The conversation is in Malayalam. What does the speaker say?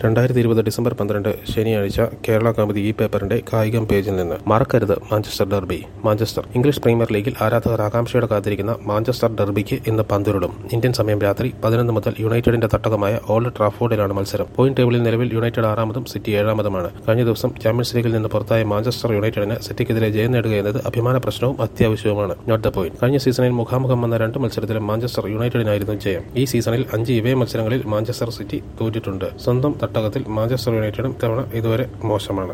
രണ്ടായിരത്തി ഇരുപത് ഡിസംബർ പന്ത്രണ്ട് ശനിയാഴ്ച കേരള കൗമുദി ഈ പേപ്പറിന്റെ കായികം പേജിൽ നിന്ന് മറക്കരുത് Manchester derby Manchester English premier ലീഗിൽ ആരാധകർ ആകാംക്ഷയോടെ കാത്തിരിക്കുന്ന മാഞ്ചസ്റ്റർ ഡെർബിക്ക് ഇന്ന് പന്തുരുളും ഇന്ത്യൻ സമയം രാത്രി പതിനൊന്ന് മുതൽ യുണൈറ്റഡിന്റെ തട്ടകമായ ഓൾഡ് ട്രാഫോർഡിലാണ് മത്സരം പോയിന്റ് ടേബിളിൽ നിലവിൽ യുണൈറ്റഡ് ആറാമതും സിറ്റി ഏഴാമതുമാണ് കഴിഞ്ഞ ദിവസം ചാമ്പ്യൻസ് ലീഗിൽ നിന്ന് പുറത്തായ മാഞ്ചസ്റ്റർ യുണൈറ്റഡിന് സിറ്റിക്കെതിരെ ജയം നേടുക എന്നത് അഭിമാന പ്രശ്നവും അത്യാവശ്യവുമാണ് നോട്ട് ദ പോയിന്റ് കഴിഞ്ഞ സീസണിൽ മുഖാമുഖം വന്ന രണ്ട് മത്സരത്തിലും മാഞ്ചസ്റ്റർ യുണൈറ്റഡിനായിരുന്നു ജയം ഈ സീസണിൽ അഞ്ച് ഇവേ മത്സരങ്ങളിൽ മാഞ്ചസ്റ്റർ സിറ്റി തോറ്റിട്ടുണ്ട് സ്വന്തം തട്ടകത്തിൽ മാഞ്ചസ്റ്റർ യുണൈറ്റഡും തവണ ഇതുവരെ മോശമാണ്